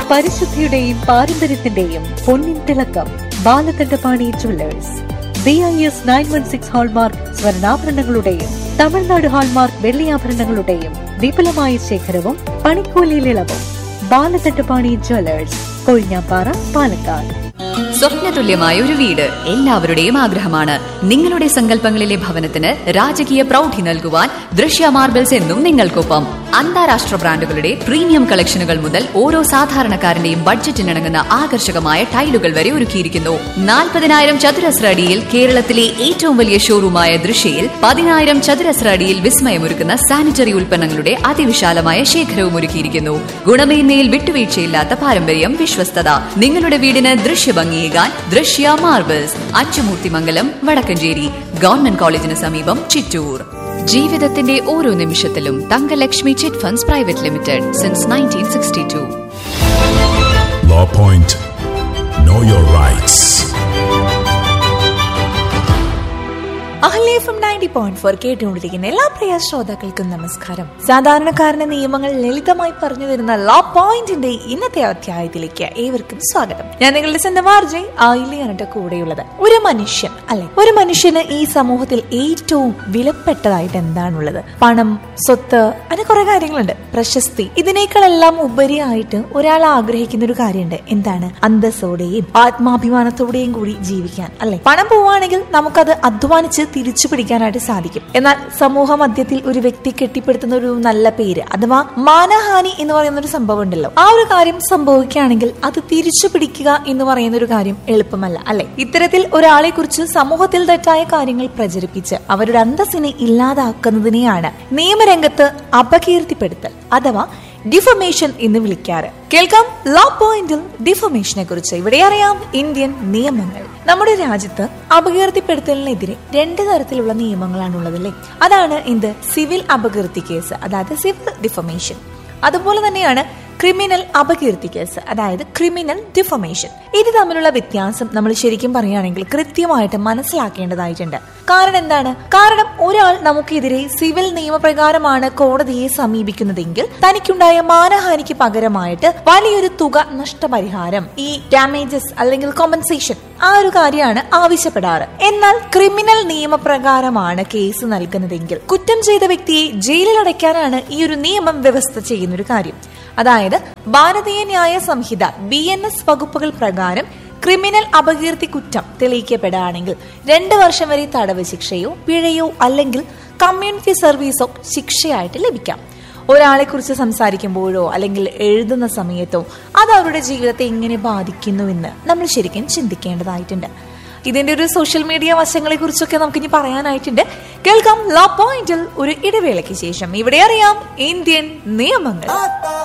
പരിശുദ്ധിയുടെയും പാരമ്പര്യത്തിന്റെയും പൊന്നിൻ തിളക്കം Balakandapani jewellers B I S nine one six hallmark സ്വർണ്ണാഭരണങ്ങളുടെയും തമിഴ്നാട് ഹാൾമാർക്ക് വെള്ളിയാഭരണങ്ങളുടെയും വിപുലമായ ശേഖരവും പണിക്കൂലിയിൽ ഇളവും ബാലകണ്ഠപാണി ജ്വല്ലേഴ്സ് കൊഴിഞ്ഞാപ്പാറ പാലക്കാട് സ്വപ്നതുല്യമായ ഒരു വീട് എല്ലാവരുടെയും ആഗ്രഹമാണ് നിങ്ങളുടെ സങ്കല്പങ്ങളിലെ ഭവനത്തിന് രാജകീയ പ്രൗഢി നൽകുവാൻ ദൃശ്യ മാർബിൾസ് എന്നും നിങ്ങൾക്കൊപ്പം അന്താരാഷ്ട്ര ബ്രാൻഡുകളുടെ പ്രീമിയം കളക്ഷനുകൾ മുതൽ ഓരോ സാധാരണക്കാരന്റെയും ബഡ്ജറ്റിനിണങ്ങുന്ന ആകർഷകമായ ടൈലുകൾ വരെ ഒരുക്കിയിരിക്കുന്നു നാൽപ്പതിനായിരം ചതുരശ്ര അടിയിൽ കേരളത്തിലെ ഏറ്റവും വലിയ ഷോറൂമായ ദൃശ്യയിൽ പതിനായിരം ചതുരശ്ര അടിയിൽ വിസ്മയമൊരുക്കുന്ന സാനിറ്ററി ഉൽപ്പന്നങ്ങളുടെ അതിവിശാലമായ ശേഖരവും ഒരുക്കിയിരിക്കുന്നു ഗുണമേന്മയിൽ വിട്ടുവീഴ്ചയില്ലാത്ത പാരമ്പര്യം വിശ്വസ്തത നിങ്ങളുടെ വീടിന് ദൃശ്യഭംഗിയേകാൻ ദൃശ്യ മാർബിൾസ് അച്ചുമൂർത്തിമംഗലം വടക്കഞ്ചേരി ഗവൺമെന്റ് കോളേജിന് സമീപം ചിറ്റൂർ ജീവിതത്തിന്റെ ഓരോ നിമിഷത്തിലും Thankalakshmi chit funds private limited since nineteen sixty two Law Point. Know your rights. Ahalya F ninety point four കേട്ടുകൊണ്ടിരിക്കുന്ന എല്ലാ പ്രിയ ശ്രോതാക്കൾക്കും നമസ്കാരം സാധാരണക്കാരന്റെ നിയമങ്ങൾ ലളിതമായി പറഞ്ഞു തരുന്ന ലോ പോയിന്റിന്റെ ഇന്നത്തെ അധ്യായത്തിലേക്ക് ഏവർക്കും സ്വാഗതം ഞാൻ നിങ്ങളുടെ സ്വന്തം ആർജയ് ആയില്യാണ് കൂടെയുള്ളത് ഒരു മനുഷ്യൻ അല്ലെ ഒരു മനുഷ്യന് ഈ സമൂഹത്തിൽ ഏറ്റവും വിലപ്പെട്ടതായിട്ട് എന്താണുള്ളത് പണം സ്വത്ത് അങ്ങനെ കുറെ കാര്യങ്ങളുണ്ട് പ്രശസ്തി ഇതിനേക്കാളെല്ലാം ഉപരിയായിട്ട് ഒരാൾ ആഗ്രഹിക്കുന്ന ഒരു കാര്യമുണ്ട് എന്താണ് അന്തസ്സോടെയും ആത്മാഭിമാനത്തോടെയും കൂടി ജീവിക്കാൻ അല്ലെ പണം പോവാണെങ്കിൽ നമുക്കത് അധ്വാനിച്ച് തിരിച്ചു പിടിക്കാനായിട്ട് സാധിക്കും എന്നാൽ സമൂഹ മധ്യത്തിൽ ഒരു വ്യക്തി കെട്ടിപ്പടുത്തുന്ന ഒരു നല്ല പേര് അഥവാ മാനഹാനി എന്ന് പറയുന്ന ഒരു സംഭവം ഉണ്ടല്ലോ ആ ഒരു കാര്യം സംഭവിക്കുകയാണെങ്കിൽ അത് തിരിച്ചു പിടിക്കുക എന്ന് പറയുന്ന ഒരു കാര്യം എളുപ്പമല്ല അല്ലെ ഇത്തരത്തിൽ ഒരാളെ കുറിച്ച് സമൂഹത്തിൽ തെറ്റായ കാര്യങ്ങൾ പ്രചരിപ്പിച്ച് അവരുടെ അന്തസ്സിനെ ഇല്ലാതാക്കുന്നതിനെയാണ് നിയമരംഗത്ത് അപകീർത്തിപ്പെടുത്തൽ അഥവാ ഡിഫമേഷൻ എന്ന് വിളിക്കാറ് കേൾക്കാം ലോ പോയിന്റിൽ ഡിഫമേഷനെ കുറിച്ച് ഇവിടെ അറിയാം ഇന്ത്യൻ നിയമങ്ങൾ നമ്മുടെ രാജ്യത്ത് അപകീർത്തിപ്പെടുത്തലിനെതിരെ രണ്ട് തരത്തിലുള്ള നിയമങ്ങളാണ് ഉള്ളതല്ലേ അതാണ് എന്ത് സിവിൽ അപകീർത്തി കേസ് അതായത് സിവിൽ ഡിഫമേഷൻ അതുപോലെ തന്നെയാണ് ക്രിമിനൽ അപകീർത്തി കേസ് അതായത് ക്രിമിനൽ ഡിഫമേഷൻ ഇത് തമ്മിലുള്ള വ്യത്യാസം നമ്മൾ ശരിക്കും പറയുകയാണെങ്കിൽ കൃത്യമായിട്ട് മനസ്സിലാക്കേണ്ടതായിട്ടുണ്ട് കാരണം എന്താണ് കാരണം ഒരാൾ നമുക്കെതിരെ സിവിൽ നിയമപ്രകാരമാണ് കോടതിയെ സമീപിക്കുന്നതെങ്കിൽ തനിക്കുണ്ടായ മാനഹാനിക്ക് പകരമായിട്ട് വലിയൊരു തുക നഷ്ടപരിഹാരം ഈ ഡാമേജസ് അല്ലെങ്കിൽ കോമ്പൻസേഷൻ ആ ഒരു കാര്യമാണ് ആവശ്യപ്പെടാറ് എന്നാൽ ക്രിമിനൽ നിയമപ്രകാരമാണ് കേസ് നൽകുന്നതെങ്കിൽ കുറ്റം ചെയ്ത വ്യക്തിയെ ജയിലിൽ അടയ്ക്കാനാണ് ഈ ഒരു നിയമം വ്യവസ്ഥ ചെയ്യുന്ന ഒരു കാര്യം അതായത് ഭാരതീയ ന്യായ സംഹിത ബി എൻ എസ് വകുപ്പുകൾ പ്രകാരം ക്രിമിനൽ അപകീർത്തി കുറ്റം തെളിയിക്കപ്പെടുകയാണെങ്കിൽ രണ്ട് വർഷം വരെ തടവ് ശിക്ഷയോ പിഴയോ അല്ലെങ്കിൽ കമ്മ്യൂണിറ്റി സർവീസോ ശിക്ഷയായിട്ട് ലഭിക്കാം ഒരാളെ കുറിച്ച് സംസാരിക്കുമ്പോഴോ അല്ലെങ്കിൽ എഴുതുന്ന സമയത്തോ അത് അവരുടെ ജീവിതത്തെ എങ്ങനെ ബാധിക്കുന്നുവെന്ന് നമ്മൾ ശരിക്കും ചിന്തിക്കേണ്ടതായിട്ടുണ്ട് ഇതിന്റെ ഒരു സോഷ്യൽ മീഡിയ വശങ്ങളെ കുറിച്ചൊക്കെ നമുക്ക് ഇനി പറയാനായിട്ടുണ്ട് കേൾക്കാം ലോ പോയിന്റിൽ ഒരു ഇടവേളയ്ക്ക് ശേഷം ഇവിടെ അറിയാം ഇന്ത്യൻ നിയമങ്ങൾ